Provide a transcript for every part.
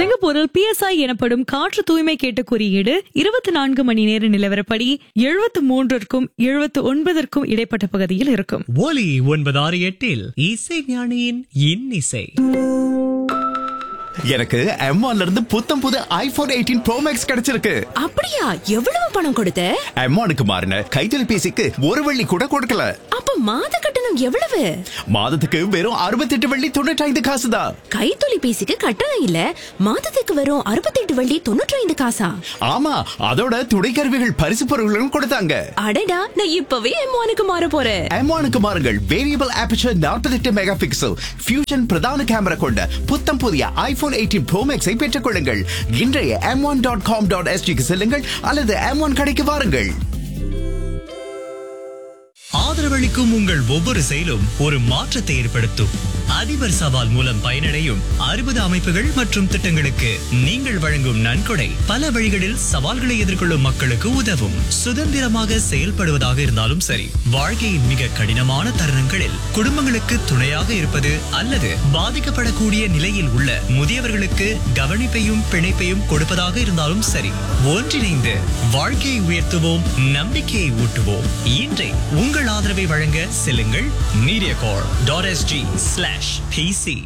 சிங்கப்பூரில் பிஎஸ்ஐ எனப்படும் காற்று தூய்மை கேட்ட குறியீடு இருபத்தி நான்கு மணி நேர நிலவரப்படி எழுபத்து மூன்றிற்கும் எழுபத்து ஒன்பதற்கும் இடைப்பட்ட பகுதியில் இருக்கும் ஒலி ஒன்பது ஆறு எட்டில் இசை ஞானியின் இன்னிசை எனக்கு M1 ல இருந்து புத்தம் புது ஐபோன் எயிட்டீன் ப்ரோ மேக்ஸ் கிடைச்சிருக்கு அப்படியா எவ்வளவு பணம் கொடுத்த M1க்கு மாறின கைத்தொலைபேசிக்கு ஒரு வெள்ளி கூட கொடுக்கல அப்ப மாத கட்டணம் எவ்வளவு மாதத்துக்கு வெறும் அறுபத்தெட்டு வெள்ளி தொண்ணூற்றி ஐந்து காசு தான் கைத்தொலைபேசிக்கு கட்டணம் இல்ல மாதத்துக்கு வரும் அறுபத்தெட்டு வள்ளி தொண்ணூற்றி ஐந்து காசா ஆமா அதோட துணைக்கருவிகள் பரிசு பொருள்களும் கொடுத்தாங்க அடடா நான் இப்பவே எம்மானுக்கு மாற போறேன் M1க்கு மாறுங்கள் variable aperture 48 mega pixel fusion பிரதான கேமரா கொண்ட புத்தம் புதிய ஐபோன் எயிட்டீன் ப்ரோ மேக்ஸை பெற்றுக் கொள்ளுங்கள் இன்றைய M one dot com dot எஸ்டிக்கு செல்லுங்கள் அல்லது எம் ஒன் கடைக்கு வாருங்கள் ஆதரவளிக்கும் உங்கள் ஒவ்வொரு செயலும் ஒரு மாற்றத்தை ஏற்படுத்தும் அதிபர் சவால் மூலம் பயனடையும் அறுபது அமைப்புகள் மற்றும் திட்டங்களுக்கு நீங்கள் வழங்கும் நன்கொடை பல வழிகளில் சவால்களை எதிர்கொள்ளும் மக்களுக்கு உதவும் சுதந்திரமாக செயல்படுவதாக இருந்தாலும் சரி வாழ்க்கையின் மிக கடினமான தருணங்களில் குடும்பங்களுக்கு துணையாக இருப்பது அல்லது பாதிக்கப்படக்கூடிய நிலையில் உள்ள முதியவர்களுக்கு கவனிப்பையும் பிணைப்பையும் கொடுப்பதாக இருந்தாலும் சரி ஒன்றிணைந்து வாழ்க்கையை உயர்த்துவோம் நம்பிக்கையை ஊட்டுவோம் இன்றை உங்கள் ஆதரவை வழங்க செல்லுங்கள் Mediacorp dot SG slash PC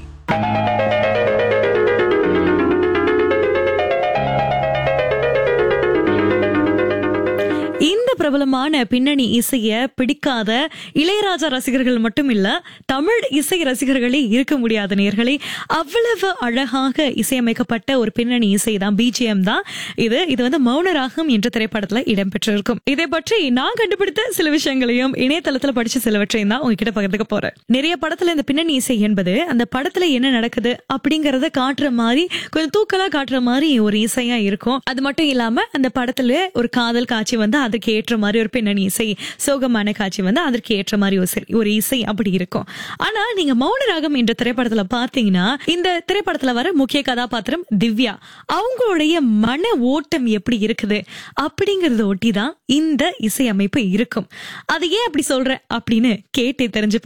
இந்த பிரபலமான பின்னணி இசைய பிடிக்காத இளையராஜா ரசிகர்கள் மட்டும் இல்ல தமிழ் இசை ரசிகர்களே இருக்க முடியாத நேர்களே அவ்வளவு அழகாக இசையமைக்கப்பட்ட ஒரு பின்னணி இசை தான் பிஜிஎம் தான் இது இது வந்து மௌனராகம் என்ற திரைப்படத்துல இடம்பெற்றிருக்கும் இதை பற்றி நான் கண்டுபிடித்த சில விஷயங்களையும் இணையதளத்துல படிச்ச சிலவற்றையும் தான் உங்ககிட்ட பகிர்ந்துக்க போறேன் நிறைய படத்துல இந்த பின்னணி இசை என்பது அந்த படத்துல என்ன நடக்குது அப்படிங்கறத காட்டுற மாதிரி கொஞ்சம் தூக்கலா காட்டுற மாதிரி ஒரு இசையா இருக்கும் அது மட்டும் இல்லாம அந்த படத்துல ஒரு காதல் காட்சி வந்து அதற்கு ஏற்ற மாதிரி ஒரு பின்னணி இசை சோகமான காட்சி வந்து அதற்கு ஏற்ற மாதிரி ஒரு இசை- ஒரு இசை அப்படி இருக்கும் ஆனா நீங்க மௌனராகம் என்ற திரைப்படத்துல பாத்தீங்கன்னா இந்த திரைப்படத்துல வர முக்கிய கதாபாத்திரம் திவ்யா அவங்களுடைய மன ஓட்டம் எப்படி இருக்குது அப்படிங்கறத ஒட்டி தான் இந்த இசையமைப்பு இருக்கும் அது ஏன் அப்படி சொல்றேன் அப்படின்னு கேட்டு தெரிஞ்சு